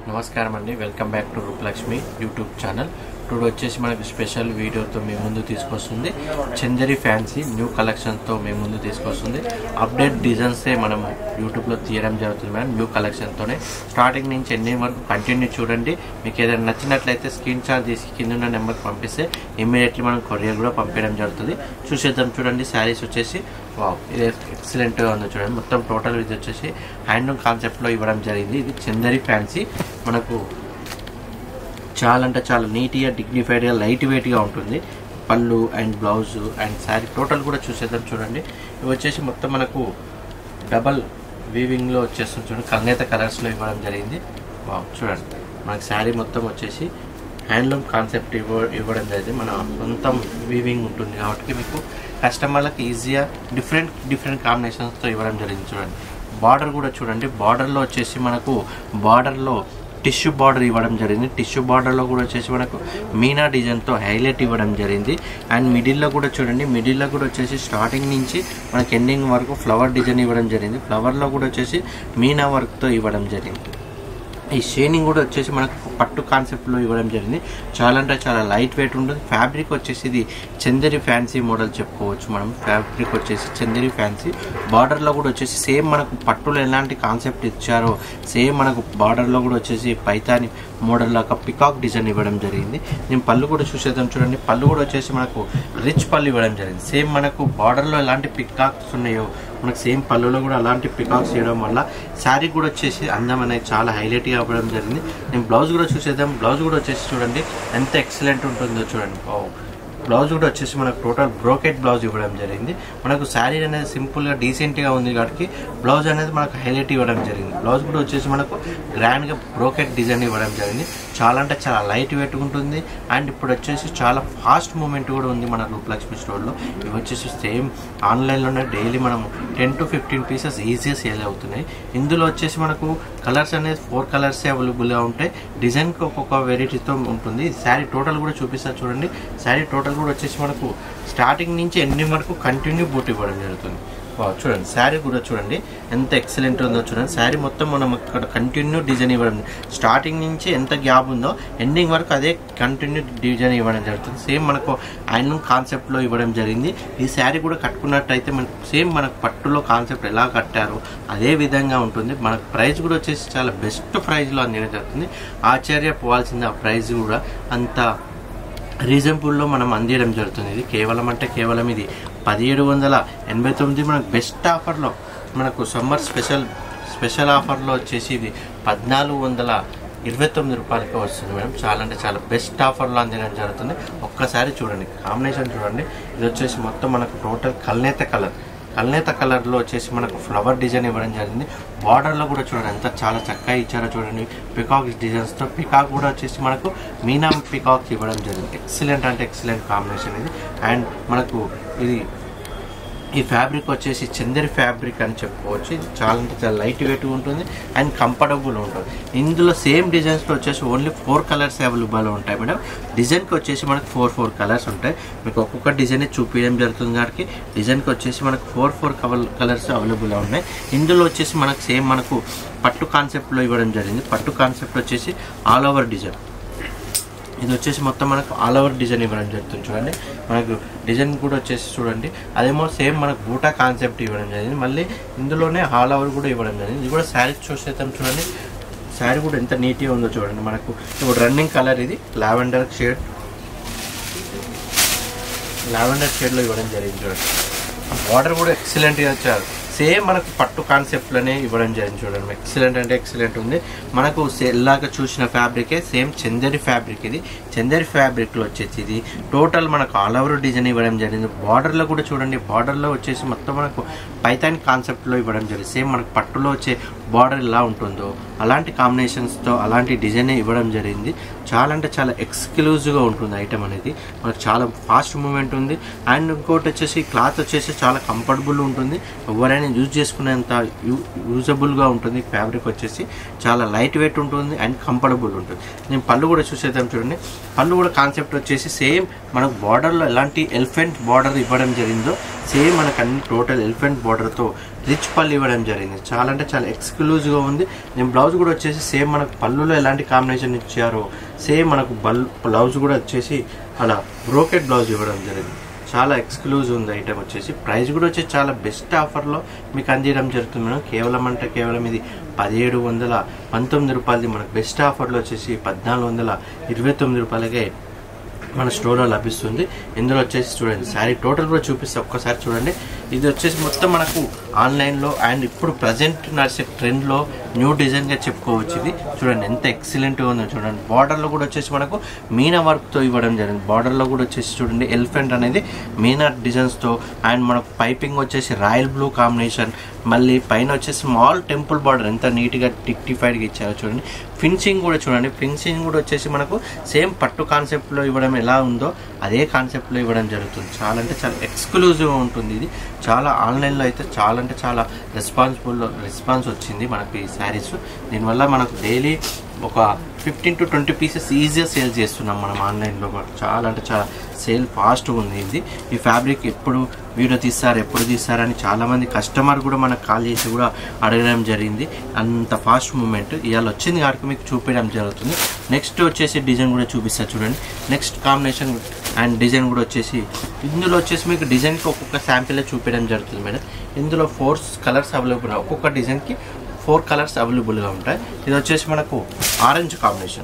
నమస్కారం అండి welcome back to Rupalakshmi YouTube channel today వచ్చేసి మనకు స్పెషల్ వీడియోతో మీ ముందు తీసుకొస్తుంది చందరి ఫ్యాన్సీ న్యూ కలెక్షన్తో మీ ముందు తీసుకొస్తుంది అప్డేట్ డిజైన్సే మనం యూట్యూబ్లో తీయడం జరుగుతుంది మేడం న్యూ కలెక్షన్తోనే స్టార్టింగ్ నుంచి ఎండింగ్ వరకు కంటిన్యూ చూడండి మీకు ఏదైనా నచ్చినట్లయితే స్క్రీన్ షాట్ తీసి కింద ఉన్న నెంబర్కి పంపిస్తే ఇమ్మీడియట్లీ మనం కొరియర్ కూడా పంపించడం జరుగుతుంది చూసేద్దాం చూడండి శారీస్ వచ్చేసి వావ్ ఇది ఎక్సలెంట్గా ఉంది చూడండి మొత్తం టోటల్ ఇది వచ్చేసి హ్యాండ్లూమ్ కాన్సెప్ట్లో ఇవ్వడం జరిగింది ఇది చందరి ఫ్యాన్సీ మనకు చాలా అంటే చాలా నీట్గా డిగ్నిఫైడ్గా లైట్ వెయిట్గా ఉంటుంది పళ్ళు and blouse and sari total కూడా చూసేద్దాం చూడండి ఇవి వచ్చేసి మొత్తం మనకు డబల్ వీవింగ్లో వచ్చేస్తుంది చూడండి కల్నేత కలర్స్లో ఇవ్వడం జరిగింది వావ్ చూడండి మనకి శారీ మొత్తం వచ్చేసి హ్యాండ్లూమ్ కాన్సెప్ట్ ఇవ్వ ఇవ్వడం జరిగింది మన సొంతం వీవింగ్ ఉంటుంది కాబట్టి మీకు కస్టమర్లకు ఈజీగా డిఫరెంట్ డిఫరెంట్ కాంబినేషన్స్తో ఇవ్వడం జరిగింది చూడండి బార్డర్ కూడా చూడండి బార్డర్లో వచ్చేసి మనకు బార్డర్లో టిష్యూ బార్డర్ ఇవ్వడం జరిగింది టిష్యూ బార్డర్లో కూడా వచ్చేసి మనకు మీనా డిజైన్తో హైలైట్ ఇవ్వడం జరిగింది అండ్ మిడిల్లో కూడా చూడండి మిడిల్లో కూడా వచ్చేసి స్టార్టింగ్ నుంచి మనకి ఎండింగ్ వరకు ఫ్లవర్ డిజైన్ ఇవ్వడం జరిగింది ఫ్లవర్లో కూడా వచ్చేసి మీనా వర్క్తో ఇవ్వడం జరిగింది ఈ షేనింగ్ కూడా వచ్చేసి మనకు పట్టు కాన్సెప్ట్లో ఇవ్వడం జరిగింది చాలా అంటే చాలా లైట్ వెయిట్ ఉంటుంది ఫ్యాబ్రిక్ వచ్చేసి ఇది చందరి ఫ్యాన్సీ మోడల్ చెప్పుకోవచ్చు మనం ఫ్యాబ్రిక్ వచ్చేసి చందరి ఫ్యాన్సీ బార్డర్లో కూడా వచ్చేసి సేమ్ మనకు పట్టులో ఎలాంటి కాన్సెప్ట్ ఇచ్చారో సేమ్ మనకు బార్డర్లో కూడా వచ్చేసి పైతాని మోడల్ లాగా పికాక్ డిజైన్ ఇవ్వడం జరిగింది నేను పళ్ళు కూడా చూసేద్దాం చూడండి పళ్ళు కూడా వచ్చేసి మనకు రిచ్ పళ్ళు ఇవ్వడం జరిగింది సేమ్ మనకు బార్డర్లో ఎలాంటి పికాక్స్ ఉన్నాయో మనకు సేమ్ పళ్ళులో కూడా అలాంటి పికాక్స్ చేయడం వల్ల శారీ కూడా వచ్చేసి అందం అనేది చాలా హైలైట్గా అవ్వడం జరిగింది నేను బ్లౌజ్ కూడా చూసేద్దాం బ్లౌజ్ కూడా వచ్చేసి చూడండి ఎంత ఎక్సలెంట్ ఉంటుందో చూడండి ఓ బ్లౌజ్ కూడా వచ్చేసి మనకు టోటల్ బ్రోకెట్ బ్లౌజ్ ఇవ్వడం జరిగింది మనకు శారీ అనేది సింపుల్గా డీసెంట్గా ఉంది కాబట్టి బ్లౌజ్ అనేది మనకు హైలైట్ ఇవ్వడం జరిగింది బ్లౌజ్ కూడా వచ్చేసి మనకు గ్రాండ్గా బ్రోకెట్ డిజైన్ ఇవ్వడం జరిగింది చాలా అంటే చాలా లైట్ వెయిట్ ఉంటుంది అండ్ ఇప్పుడు వచ్చేసి చాలా ఫాస్ట్ మూమెంట్ కూడా ఉంది మన రూపలక్ష్మి స్టోర్లో ఇవి వచ్చేసి సేమ్ ఆన్లైన్లోనే డైలీ మనం టెన్ టు ఫిఫ్టీన్ పీసెస్ ఈజీగా సేల్ అవుతున్నాయి ఇందులో వచ్చేసి మనకు కలర్స్ అనేది ఫోర్ కలర్స్ అవైలబుల్గా ఉంటాయి డిజైన్కి ఒక్కొక్క వెరైటీతో ఉంటుంది శారీ టోటల్ కూడా చూపిస్తారు చూడండి శారీ టోటల్ కూడా వచ్చేసి మనకు స్టార్టింగ్ నుంచి ఎండింగ్ వరకు కంటిన్యూ బూట్ ఇవ్వడం జరుగుతుంది వావ్, చూడండి శారీ కూడా చూడండి ఎంత ఎక్సలెంట్ ఉందో చూడండి శారీ మొత్తం మనం ఇక్కడ కంటిన్యూ డిజైన్ ఇవ్వడం స్టార్టింగ్ నుంచి ఎంత గ్యాప్ ఉందో ఎండింగ్ వరకు అదే కంటిన్యూ డిజైన్ ఇవ్వడం జరుగుతుంది సేమ్ మనకు ఐరన్ కాన్సెప్ట్లో ఇవ్వడం జరిగింది ఈ శారీ కూడా కట్టుకున్నట్టయితే మనకు సేమ్ మనకు పట్టులో కాన్సెప్ట్ ఎలా కట్టారో అదే విధంగా ఉంటుంది మనకు ప్రైస్ కూడా వచ్చేసి చాలా బెస్ట్ ప్రైస్లో అందించడం జరుగుతుంది ఆశ్చర్యపోవాల్సింది ఆ ప్రైస్ కూడా అంత రీజనబుల్లో మనం అందించడం జరుగుతుంది ఇది కేవలం అంటే కేవలం ఇది పదిహేడు వందల ఎనభై తొమ్మిది మనకు బెస్ట్ ఆఫర్లో మనకు సమ్మర్ స్పెషల్ స్పెషల్ ఆఫర్లో వచ్చేసి ఇది పద్నాలుగు వందల ఇరవై తొమ్మిది రూపాయలకి వస్తుంది మేడం చాలా అంటే చాలా బెస్ట్ ఆఫర్లో అందించడం జరుగుతుంది ఒక్కసారి చూడండి కాంబినేషన్ చూడండి ఇది వచ్చేసి మొత్తం మనకు టోటల్ కల్నేత కలర్ కల్నేత కలర్లో వచ్చేసి మనకు ఫ్లవర్ డిజైన్ ఇవ్వడం జరిగింది బార్డర్లో కూడా చూడండి ఎంత చాలా చక్కగా ఇచ్చారో చూడండి పికాక్ డిజైన్స్తో పికాక్ కూడా వచ్చేసి మనకు మీనా పికాక్ ఇవ్వడం జరిగింది ఎక్సలెంట్ అంటే ఎక్సలెంట్ కాంబినేషన్ ఇది అండ్ మనకు ఇది ఈ ఫ్యాబ్రిక్ వచ్చేసి చందరి ఫ్యాబ్రిక్ అని చెప్పుకోవచ్చు ఇది చాలా అంటే చాలా లైట్ వెయిట్ ఉంటుంది అండ్ కంఫర్టబుల్ ఉంటుంది ఇందులో సేమ్ డిజైన్స్లో వచ్చేసి ఓన్లీ ఫోర్ కలర్స్ అవైలబుల్ ఉంటాయి మేడం డిజైన్కి వచ్చేసి మనకు ఫోర్ ఫోర్ కలర్స్ ఉంటాయి మీకు ఒక్కొక్క డిజైన్ చూపించడం జరుగుతుంది కాబట్టి డిజైన్కి వచ్చేసి మనకు ఫోర్ ఫోర్ కవర్ కలర్స్ అవైలబుల్గా ఉన్నాయి ఇందులో వచ్చేసి మనకు సేమ్ మనకు పట్టు కాన్సెప్ట్లో ఇవ్వడం జరిగింది పట్టు కాన్సెప్ట్ వచ్చేసి ఆల్ ఓవర్ డిజైన్ ఇది వచ్చేసి మొత్తం మనకు ఆల్ ఓవర్ డిజైన్ ఇవ్వడం జరుగుతుంది చూడండి మనకు డిజైన్ కూడా వచ్చేసి చూడండి అదేమో సేమ్ మనకు బూటా కాన్సెప్ట్ ఇవ్వడం జరిగింది మళ్ళీ ఇందులోనే ఆల్ ఓవర్ కూడా ఇవ్వడం జరిగింది ఇది కూడా శారీ చూసేద్దాం చూడండి శారీ కూడా ఎంత నీట్గా ఉందో చూడండి మనకు ఇప్పుడు రన్నింగ్ కలర్ ఇది లావెండర్ షేడ్ లావెండర్ షేడ్లో ఇవ్వడం జరిగింది చూడండి బార్డర్ కూడా ఎక్సలెంట్గా వచ్చారు సేమ్ మనకు పట్టు కాన్సెప్ట్లోనే ఇవ్వడం జరిగింది చూడండి ఎక్సలెంట్ అంటే ఎక్సలెంట్ ఉంది మనకు ఎల్లాగా చూసిన ఫ్యాబ్రికే సేమ్ చందరి ఫ్యాబ్రిక్ ఇది చందరి ఫ్యాబ్రిక్లో వచ్చేసి ఇది టోటల్ మనకు ఆల్ ఓవర్ డిజైన్ ఇవ్వడం జరిగింది బార్డర్లో కూడా చూడండి బార్డర్లో వచ్చేసి మొత్తం మనకు పైతాన్ కాన్సెప్ట్లో ఇవ్వడం జరిగింది సేమ్ మనకు పట్టులో వచ్చే బార్డర్ ఎలా ఉంటుందో అలాంటి కాంబినేషన్స్తో అలాంటి డిజైన్ ఇవ్వడం జరిగింది చాలా అంటే చాలా ఎక్స్క్లూజివ్గా ఉంటుంది ఐటమ్ అనేది మనకు చాలా ఫాస్ట్ మూమెంట్ ఉంది అండ్ ఇంకోటి వచ్చేసి క్లాత్ వచ్చేసి చాలా కంఫర్టబుల్ ఉంటుంది ఎవరైనా యూజ్ చేసుకునేంత యూ యూజబుల్గా ఉంటుంది ఫ్యాబ్రిక్ వచ్చేసి చాలా లైట్ వెయిట్ ఉంటుంది అండ్ కంఫర్టబుల్ ఉంటుంది నేను పళ్ళు కూడా చూసేద్దాం చూడండి పళ్ళు కూడా కాన్సెప్ట్ వచ్చేసి సేమ్ మనకు బార్డర్లో ఎలాంటి ఎలిఫెంట్ బార్డర్ ఇవ్వడం జరిగిందో సేమ్ మనకు అన్ని టోటల్ ఎలిఫెంట్ బార్డర్తో రిచ్ పళ్ళు ఇవ్వడం జరిగింది చాలా అంటే చాలా ఎక్స్క్లూజివ్గా ఉంది నేను బ్లౌజ్ కూడా వచ్చేసి సేమ్ మనకు పళ్ళులో ఎలాంటి కాంబినేషన్ ఇచ్చారో సేమ్ మనకు బల్ బ్లౌజ్ కూడా వచ్చేసి అలా బ్రోకెట్ బ్లౌజ్ ఇవ్వడం జరిగింది చాలా ఎక్స్క్లూజివ్ ఉంది ఐటమ్ వచ్చేసి ప్రైస్ కూడా వచ్చేసి చాలా బెస్ట్ ఆఫర్లో మీకు అందించడం జరుగుతుంది మేడం కేవలం అంటే కేవలం ఇది పదిహేడు వందల పంతొమ్మిది రూపాయలది మనకు బెస్ట్ ఆఫర్లో వచ్చేసి పద్నాలుగు వందల ఇరవై తొమ్మిది రూపాయలకే మన స్టోర్లో లభిస్తుంది ఇందులో వచ్చేసి చూడండి శారీ టోటల్ కూడా చూపిస్తే ఒక్కసారి చూడండి ఇది వచ్చేసి మొత్తం మనకు ఆన్లైన్లో అండ్ ఇప్పుడు ప్రజెంట్ నడిచే ట్రెండ్లో న్యూ డిజైన్గా చెప్పుకోవచ్చు ఇది చూడండి ఎంత ఎక్సలెంట్గా ఉందో చూడండి బార్డర్లో కూడా వచ్చేసి మనకు మీనా వర్క్తో ఇవ్వడం జరిగింది బార్డర్లో కూడా వచ్చేసి చూడండి ఎలిఫెంట్ అనేది మీనా డిజైన్స్తో అండ్ మనకు పైపింగ్ వచ్చేసి రాయల్ బ్లూ కాంబినేషన్ మళ్ళీ పైన వచ్చేసి స్మాల్ టెంపుల్ బార్డర్ ఎంత నీట్గా టిక్టిఫైడ్గా ఇచ్చారో చూడండి ఫినిషింగ్ కూడా చూడండి ఫినిషింగ్ కూడా వచ్చేసి మనకు సేమ్ పట్టు కాన్సెప్ట్లో ఇవ్వడం ఎలా ఉందో అదే కాన్సెప్ట్లో ఇవ్వడం జరుగుతుంది చాలా అంటే చాలా ఎక్స్క్లూజివ్గా ఉంటుంది ఇది చాలా ఆన్లైన్లో అయితే చాలా అంటే చాలా రెస్పాన్సిబుల్ రెస్పాన్స్ వచ్చింది మనకి ఈ శారీస్ దీనివల్ల మనకు డైలీ ఒక ఫిఫ్టీన్ టు ట్వంటీ పీసెస్ ఈజీగా సేల్ చేస్తున్నాం మనం ఆన్లైన్లో కూడా చాలా అంటే చాలా సేల్ ఫాస్ట్గా ఉంది ఇది ఈ ఫ్యాబ్రిక్ ఎప్పుడు వీడియో తీస్తారు ఎప్పుడు తీస్తారని చాలామంది కస్టమర్ కూడా మనకు కాల్ చేసి కూడా అడగడం జరిగింది అంత ఫాస్ట్ మూమెంట్ ఇవాళ వచ్చింది కాబట్టి మీకు చూపించడం జరుగుతుంది నెక్స్ట్ వచ్చేసి డిజైన్ కూడా చూపిస్తా చూడండి నెక్స్ట్ కాంబినేషన్ అండ్ డిజైన్ కూడా వచ్చేసి ఇందులో వచ్చేసి మీకు డిజైన్కి ఒక్కొక్క శాంపిల్ చూపించడం జరుగుతుంది మేడం ఇందులో ఫోర్ కలర్స్ అవైలబుల్ ఒక్కొక్క డిజైన్కి ఫోర్ కలర్స్ అవైలబుల్గా ఉంటాయి ఇది వచ్చేసి మనకు ఆరెంజ్ కాంబినేషన్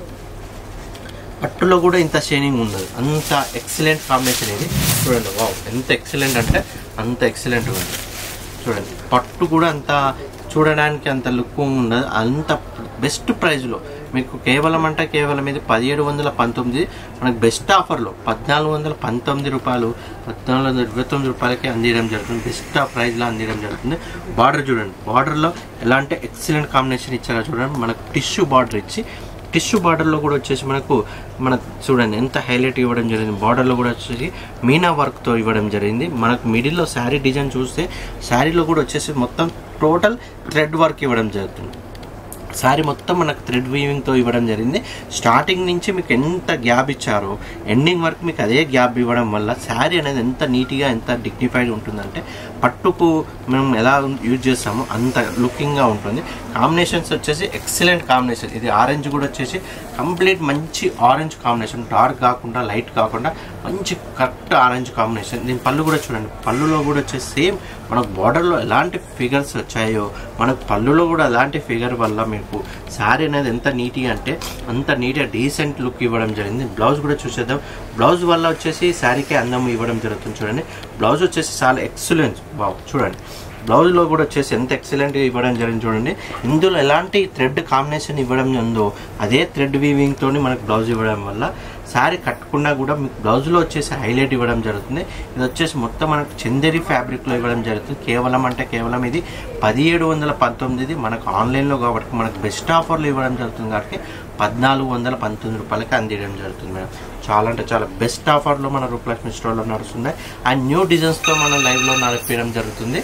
పట్టులో కూడా ఇంత షైనింగ్ ఉండదు అంత ఎక్సలెంట్ కాంబినేషన్ ఇది చూడండి వావ్ ఎంత ఎక్సలెంట్ అంటే అంత ఎక్సలెంట్ ఉంది చూడండి పట్టు కూడా అంత చూడడానికి అంత లుక్ ఉండదు అంత బెస్ట్ ప్రైస్లో మీకు కేవలం అంటే కేవలం ఇది పదిహేడు వందల పంతొమ్మిది మనకు బెస్ట్ ఆఫర్లో పద్నాలుగు వందల పంతొమ్మిది రూపాయలు పద్నాలుగు వందల ఇరవై తొమ్మిది రూపాయలకి అందించడం జరుగుతుంది బెస్ట్ ప్రైస్లో అందించడం జరుగుతుంది బార్డర్ చూడండి బార్డర్లో ఎలాంటి ఎక్సలెంట్ కాంబినేషన్ ఇచ్చారో చూడండి మనకు టిష్యూ బార్డర్ ఇచ్చి టిష్యూ బార్డర్లో కూడా వచ్చేసి మనకు మన చూడండి ఎంత హైలైట్ ఇవ్వడం జరిగింది బార్డర్లో కూడా వచ్చేసి మీనా వర్క్తో ఇవ్వడం జరిగింది మనకు మిడిల్లో శారీ డిజైన్ చూస్తే శారీలో కూడా వచ్చేసి మొత్తం టోటల్ థ్రెడ్ వర్క్ ఇవ్వడం జరుగుతుంది శారీ మొత్తం మనకు థ్రెడ్ వీవింగ్తో ఇవ్వడం జరిగింది స్టార్టింగ్ నుంచి మీకు ఎంత గ్యాప్ ఇచ్చారో ఎండింగ్ వరకు మీకు అదే గ్యాప్ ఇవ్వడం వల్ల శారీ అనేది ఎంత నీట్గా ఎంత డిగ్నిఫైడ్ ఉంటుందంటే పట్టుకు మనం ఎలా యూజ్ చేస్తామో అంత లుకింగ్గా ఉంటుంది కాంబినేషన్స్ వచ్చేసి ఎక్సలెంట్ కాంబినేషన్ ఇది ఆరెంజ్ కూడా వచ్చేసి కంప్లీట్ మంచి ఆరెంజ్ కాంబినేషన్ డార్క్ కాకుండా లైట్ కాకుండా మంచి కరెక్ట్ ఆరెంజ్ కాంబినేషన్ దీని పళ్ళు కూడా చూడండి పళ్ళులో కూడా వచ్చేసి సేమ్ మనకు బార్డర్లో ఎలాంటి ఫిగర్స్ వచ్చాయో మనకు పళ్ళులో కూడా ఎలాంటి ఫిగర్ వల్ల మీకు శారీ అనేది ఎంత నీట్గా అంటే అంత నీట్గా డీసెంట్ లుక్ ఇవ్వడం జరిగింది బ్లౌజ్ కూడా చూసేద్దాం బ్లౌజ్ వల్ల వచ్చేసి శారీకి అందం ఇవ్వడం జరుగుతుంది చూడండి బ్లౌజ్ వచ్చేసి చాలా ఎక్సలెన్స్ బాగు చూడండి బ్లౌజ్లో కూడా వచ్చేసి ఎంత ఎక్సలెంట్గా ఇవ్వడం జరిగింది చూడండి ఇందులో ఎలాంటి థ్రెడ్ కాంబినేషన్ ఇవ్వడం ఉందో అదే థ్రెడ్ వీవింగ్తో మనకు బ్లౌజ్ ఇవ్వడం వల్ల శారీ కట్టుకున్నా కూడా మీకు బ్లౌజ్లో వచ్చేసి హైలైట్ ఇవ్వడం జరుగుతుంది ఇది వచ్చేసి మొత్తం మనకు చందేరి ఫ్యాబ్రిక్లో ఇవ్వడం జరుగుతుంది కేవలం అంటే కేవలం ఇది పదిహేడు వందల పంతొమ్మిది మనకు ఆన్లైన్లో కాబట్టి మనకు బెస్ట్ ఆఫర్లు ఇవ్వడం జరుగుతుంది కాబట్టి పద్నాలుగు వందల పంతొమ్మిది రూపాయలకి అందించడం జరుగుతుంది మేడం చాలా అంటే చాలా బెస్ట్ ఆఫర్లో మన రూపలక్ష్మి స్టోర్లో నడుస్తుంది అండ్ న్యూ డిజైన్స్తో మనం లైవ్లో నడిపించడం జరుగుతుంది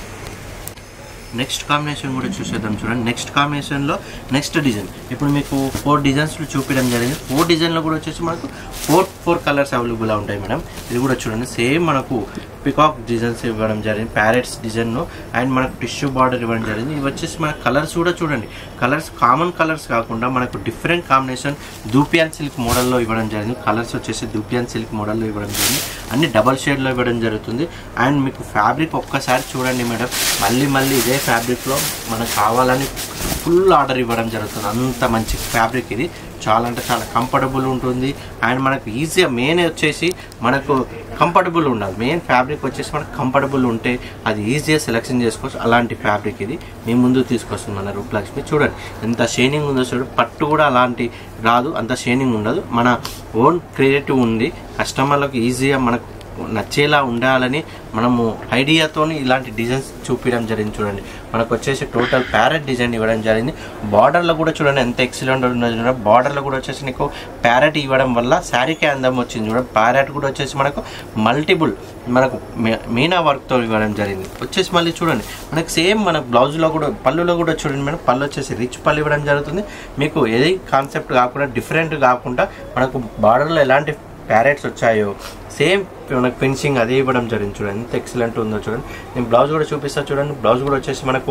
నెక్స్ట్ కాంబినేషన్ కూడా చూసేద్దాం చూడండి నెక్స్ట్ కాంబినేషన్లో నెక్స్ట్ డిజైన్ ఇప్పుడు మీకు ఫోర్ డిజైన్స్లో చూపించడం జరిగింది ఫోర్ డిజైన్లో కూడా వచ్చేసి మనకు ఫోర్ ఫోర్ కలర్స్ అవైలబుల్ ఉంటాయి మేడం ఇది కూడా చూడండి సేమ్ మనకు పికాక్ డిజైన్స్ ఇవ్వడం జరిగింది ప్యారెట్స్ డిజైన్ అండ్ మనకు టిష్యూ బార్డర్ ఇవ్వడం జరిగింది ఇవి వచ్చేసి మన కలర్స్ కూడా చూడండి కలర్స్ కామన్ కలర్స్ కాకుండా మనకు డిఫరెంట్ కాంబినేషన్ దూపియాన్ సిల్క్ మోడల్లో ఇవ్వడం జరిగింది కలర్స్ వచ్చేసి దూపియాన్ సిల్క్ మోడల్లో ఇవ్వడం జరిగింది అన్ని డబల్ షేడ్లో ఇవ్వడం జరుగుతుంది అండ్ మీకు ఫ్యాబ్రిక్ ఒక్కసారి చూడండి మేడం మళ్ళీ మళ్ళీ ఇదే ఫ్యాబ్రిక్లో మనకు కావాలని ఫుల్ ఆర్డర్ ఇవ్వడం జరుగుతుంది అంత మంచి ఫ్యాబ్రిక్ ఇది చాలా అంటే చాలా కంఫర్టబుల్ ఉంటుంది అండ్ మనకు ఈజీగా మెయిన్ వచ్చేసి మనకు కంఫర్టబుల్ ఉండాలి మెయిన్ ఫ్యాబ్రిక్ వచ్చేసి మనకు కంఫర్టబుల్ ఉంటే అది ఈజీగా సెలెక్షన్ చేసుకోవచ్చు అలాంటి ఫ్యాబ్రిక్ ఇది మీ ముందు తీసుకొస్తుంది మన రూపలక్ష్మి చూడండి ఎంత షైనింగ్ ఉందో చూడండి పట్టు కూడా అలాంటి రాదు అంత షైనింగ్ ఉండదు మన ఓన్ క్రియేటివ్ ఉంది కస్టమర్లకు ఈజీగా మనకు నచ్చేలా ఉండాలని మనము ఐడియాతోని ఇలాంటి డిజైన్స్ చూపించడం జరిగింది చూడండి మనకు వచ్చేసి టోటల్ ప్యారెట్ డిజైన్ ఇవ్వడం జరిగింది బార్డర్లో కూడా చూడండి ఎంత ఎక్సలెంట్ ఉన్నది చూడండి బార్డర్లో కూడా వచ్చేసి నీకు ప్యారెట్ ఇవ్వడం వల్ల శారీకే అందం వచ్చింది చూడండి ప్యారెట్ కూడా వచ్చేసి మనకు మల్టిపుల్ మనకు మీ- మీనా వర్క్తో ఇవ్వడం జరిగింది వచ్చేసి మళ్ళీ చూడండి మనకు సేమ్ మన బ్లౌజ్లో కూడా పళ్ళులో కూడా చూడండి మేడం పళ్ళు వచ్చేసి రిచ్ పళ్ళు ఇవ్వడం జరుగుతుంది మీకు ఏది కాన్సెప్ట్ కాకుండా డిఫరెంట్ కాకుండా మనకు బార్డర్లో ఎలాంటి ప్యారెట్స్ వచ్చాయో సేమ్ మనకు ఫినిషింగ్ అదే ఇవ్వడం జరిగింది చూడండి ఎంత ఎక్సలెంట్ ఉందో చూడండి నేను బ్లౌజ్ కూడా చూపిస్తా చూడండి బ్లౌజ్ కూడా వచ్చేసి మనకు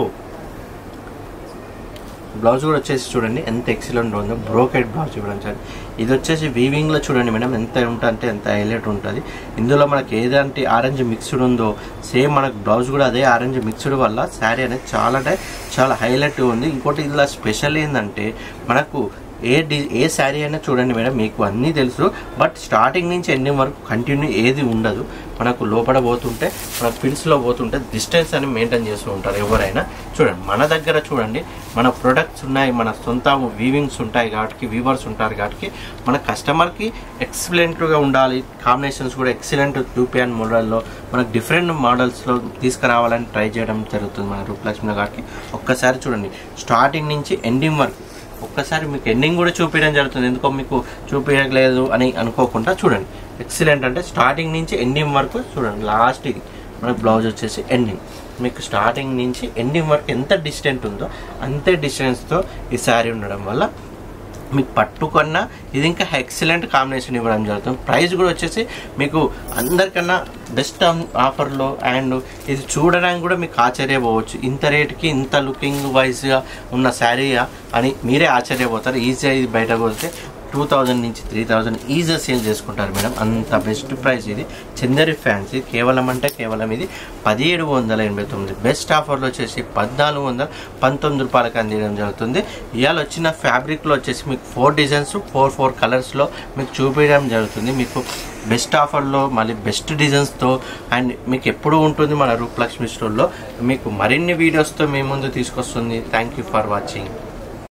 బ్లౌజ్ కూడా వచ్చేసి చూడండి ఎంత ఎక్సలెంట్ ఉందో బ్రోకెడ్ బ్లౌజ్ ఇవ్వడం సార్ ఇది వచ్చేసి వీవింగ్లో చూడండి మేడం ఎంత ఉంటుంది అంటే ఎంత హైలైట్ ఉంటుంది ఇందులో మనకి ఏదంటే ఆరెంజ్ మిక్స్డ్ ఉందో సేమ్ మనకు బ్లౌజ్ కూడా అదే ఆరెంజ్ మిక్స్డ్ వల్ల శారీ అనేది చాలా అంటే చాలా హైలైట్ ఉంది ఇంకోటి ఇలా స్పెషల్ ఏంటంటే మనకు ఏ డి ఏ శారీ అయినా చూడండి మేడం మీకు అన్నీ తెలుసు బట్ స్టార్టింగ్ నుంచి ఎండింగ్ వరకు కంటిన్యూ ఏది ఉండదు మనకు లోపల పోతుంటే మన ఫిల్స్లో పోతుంటే డిస్టెన్స్ అని మెయింటైన్ చేస్తూ ఉంటారు ఎవరైనా చూడండి మన దగ్గర చూడండి మన ప్రొడక్ట్స్ ఉన్నాయి మన సొంత వీవింగ్స్ ఉంటాయి కాబట్టి వీవర్స్ ఉంటారు కాబట్టి మన కస్టమర్కి ఎక్సలెంట్గా ఉండాలి కాంబినేషన్స్ కూడా ఎక్సలెంట్ యూపీఎన్ మోడల్లో మనకు డిఫరెంట్ మోడల్స్లో తీసుకురావాలని ట్రై చేయడం జరుగుతుంది మన రూపలక్ష్మి గారికి ఒక్కసారి చూడండి స్టార్టింగ్ నుంచి ఎండింగ్ వరకు ఒక్కసారి మీకు ఎండింగ్ కూడా చూపించడం జరుగుతుంది ఎందుకో మీకు చూపించలేదు అని అనుకోకుండా చూడండి ఎక్సలెంట్ అంటే స్టార్టింగ్ నుంచి ఎండింగ్ వరకు చూడండి లాస్ట్ ఇది మన బ్లౌజ్ వచ్చేసి ఎండింగ్ మీకు స్టార్టింగ్ నుంచి ఎండింగ్ వరకు ఎంత డిస్టెంట్ ఉందో అంతే డిస్టెన్స్తో ఈ శారీ ఉండడం వల్ల మీకు పట్టుకున్న ఇది ఇంకా ఎక్సలెంట్ కాంబినేషన్ ఇవ్వడం జరుగుతుంది ప్రైస్ కూడా వచ్చేసి మీకు అందరికన్నా బెస్ట్ ఆఫర్లో అండ్ ఇది చూడడానికి కూడా మీకు ఆశ్చర్యపోవచ్చు ఇంత రేటుకి ఇంత లుకింగ్ వైజ్గా ఉన్న శారీయా అని మీరే ఆశ్చర్యపోతారు ఈజీగా ఇది బయటకు వస్తే టూ థౌజండ్ నుంచి త్రీ థౌజండ్ ఈజీగా సేల్ చేసుకుంటారు మేడం అంత బెస్ట్ ప్రైస్ ఇది చందరి ఫ్యాన్సీ కేవలం అంటే కేవలం ఇది పదిహేడు వందల ఎనభై తొమ్మిది బెస్ట్ ఆఫర్లో వచ్చేసి పద్నాలుగు వందల పంతొమ్మిది రూపాయలకు అందించడం జరుగుతుంది ఇవాళ వచ్చిన ఫ్యాబ్రిక్లో వచ్చేసి మీకు ఫోర్ డిజైన్స్ ఫోర్ ఫోర్ కలర్స్లో మీకు చూపించడం జరుగుతుంది మీకు బెస్ట్ ఆఫర్లో మళ్ళీ బెస్ట్ డిజైన్స్తో అండ్ మీకు ఎప్పుడు ఉంటుంది మన రూపలక్ష్మి స్టోర్లో మీకు మరిన్ని వీడియోస్తో మీ ముందు తీసుకొస్తుంది థ్యాంక్ యూ ఫర్ వాచింగ్